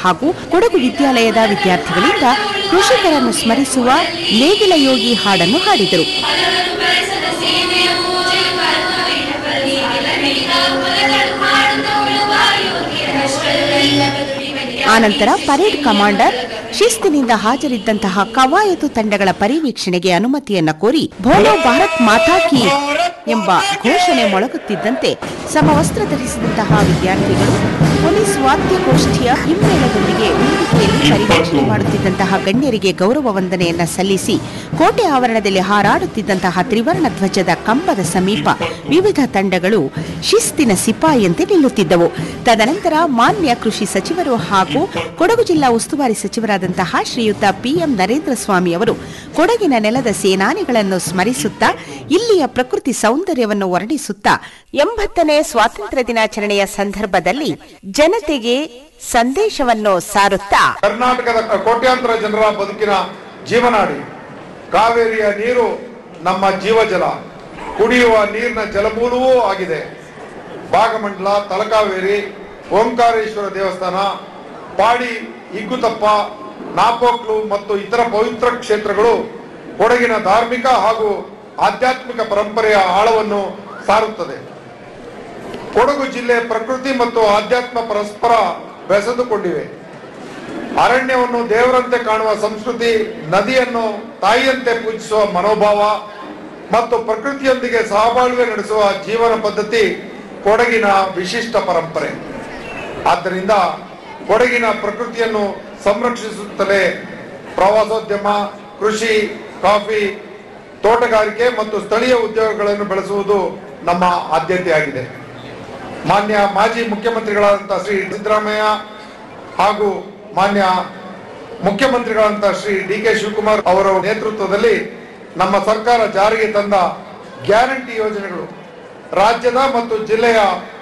ಹಾಗೂ ಕೊಡಗು ವಿದ್ಯಾಲಯದ ವಿದ್ಯಾರ್ಥಿಗಳಿಂದ ಕೃಷಿಕರನ್ನು ಸ್ಮರಿಸುವ ನೇಗಿಲ ಯೋಗಿ ಹಾಡನ್ನು ಹಾಡಿದರು ಆನಂತರ ಪರೇಡ್ ಕಮಾಂಡರ್ ಶಿಸ್ತಿನಿಂದ ಹಾಜರಿದ್ದಂತಹ ಕವಾಯತು ತಂಡಗಳ ಪರಿವೀಕ್ಷಣೆಗೆ ಅನುಮತಿಯನ್ನ ಕೋರಿ ಭೋಲೋ ಭಾರತ್ ಮಾತಾ ಕಿ ಎಂಬ ಘೋಷಣೆ ಮೊಳಗುತ್ತಿದ್ದಂತೆ ಸಮವಸ್ತ್ರ ಧರಿಸಿದಂತಹ ವಿದ್ಯಾರ್ಥಿಗಳು ಪೊಲೀಸ್ ವಾದ್ಯಗೋಷ್ಠಿಯ ಹಿಮ್ಮೇಳದೊಂದಿಗೆ ವೇದಿಕೆಯಲ್ಲಿ ಪರಿವೀಕ್ಷಣೆ ಮಾಡುತ್ತಿದ್ದಂತಹ ಗಣ್ಯರಿಗೆ ಗೌರವ ವಂದನೆಯನ್ನ ಸಲ್ಲಿಸಿ ಕೋಟೆ ಆವರಣದಲ್ಲಿ ಹಾರಾಡುತ್ತಿದ್ದಂತಹ ತ್ರಿವರ್ಣ ಧ್ವಜದ ಕಂಬದ ಸಮೀಪ ವಿವಿಧ ತಂಡಗಳು ಶಿಸ್ತಿನ ಸಿಪಾಯಿಯಂತೆ ನಿಲ್ಲುತ್ತಿದ್ದವು ತದನಂತರ ಮಾನ್ಯ ಕೃಷಿ ಸಚಿವರು ಹಾಗೂ ಕೊಡಗು ಜಿಲ್ಲಾ ಉಸ್ತುವಾರಿ ಸಚಿವರಾದಂತಹ ಶ್ರೀಯುತ ಪಿಎಂ ನರೇಂದ್ರ ಸ್ವಾಮಿ ಅವರು ಕೊಡಗಿನ ನೆಲದ ಸೇನಾನಿಗಳನ್ನು ಸ್ಮರಿಸುತ್ತಾ ಇಲ್ಲಿಯ ಪ್ರಕೃತಿ ಸೌಂದರ್ಯವನ್ನು ವರ್ಣಿಸುತ್ತಾ ಎಂಬತ್ತನೇ ಸ್ವಾತಂತ್ರ್ಯ ದಿನಾಚರಣೆಯ ಸಂದರ್ಭದಲ್ಲಿ ಜನತೆಗೆ ಸಂದೇಶವನ್ನು ಸಾರುತ್ತಾ ಕರ್ನಾಟಕದ ಕೋಟ್ಯಾಂತರ ಜನರ ಬದುಕಿನ ಜೀವನಾಡಿ ಕಾವೇರಿಯ ನೀರು ನಮ್ಮ ಜೀವಜಲ ಕುಡಿಯುವ ನೀರಿನ ಜಲಮೂಲವೂ ಆಗಿದೆ ಭಾಗಮಂಡಲ ತಲಕಾವೇರಿ ಓಂಕಾರೇಶ್ವರ ದೇವಸ್ಥಾನ ಪಾಡಿ ಇಗ್ಗುತಪ್ಪ ನಾಪೋಕ್ಲು ಮತ್ತು ಇತರ ಪವಿತ್ರ ಕ್ಷೇತ್ರಗಳು ಕೊಡಗಿನ ಧಾರ್ಮಿಕ ಹಾಗೂ ಆಧ್ಯಾತ್ಮಿಕ ಪರಂಪರೆಯ ಆಳವನ್ನು ಸಾರುತ್ತದೆ ಕೊಡಗು ಜಿಲ್ಲೆ ಪ್ರಕೃತಿ ಮತ್ತು ಆಧ್ಯಾತ್ಮ ಪರಸ್ಪರ ಬೆಸೆದುಕೊಂಡಿವೆ ಅರಣ್ಯವನ್ನು ದೇವರಂತೆ ಕಾಣುವ ಸಂಸ್ಕೃತಿ ನದಿಯನ್ನು ತಾಯಿಯಂತೆ ಪೂಜಿಸುವ ಮನೋಭಾವ ಮತ್ತು ಪ್ರಕೃತಿಯೊಂದಿಗೆ ಸಹಬಾಳ್ವೆ ನಡೆಸುವ ಜೀವನ ಪದ್ಧತಿ ಕೊಡಗಿನ ವಿಶಿಷ್ಟ ಪರಂಪರೆ ಆದ್ದರಿಂದ ಕೊಡಗಿನ ಪ್ರಕೃತಿಯನ್ನು ಸಂರಕ್ಷಿಸುತ್ತಲೇ ಪ್ರವಾಸೋದ್ಯಮ ಕೃಷಿ ಕಾಫಿ ತೋಟಗಾರಿಕೆ ಮತ್ತು ಸ್ಥಳೀಯ ಉದ್ಯೋಗಗಳನ್ನು ಬೆಳೆಸುವುದು ನಮ್ಮ ಆದ್ಯತೆಯಾಗಿದೆ ಮಾನ್ಯ ಮಾಜಿ ಮುಖ್ಯಮಂತ್ರಿಗಳಾದಂತಹ ಶ್ರೀ ಸಿದ್ದರಾಮಯ್ಯ ಹಾಗೂ ಮಾನ್ಯ ಮುಖ್ಯಮಂತ್ರಿಗಳಾದಂತಹ ಶ್ರೀ ಡಿ ಕೆ ಶಿವಕುಮಾರ್ ಅವರ ನೇತೃತ್ವದಲ್ಲಿ ನಮ್ಮ ಸರ್ಕಾರ ಜಾರಿಗೆ ತಂದ ಗ್ಯಾರಂಟಿ ಯೋಜನೆಗಳು ರಾಜ್ಯದ ಮತ್ತು ಜಿಲ್ಲೆಯ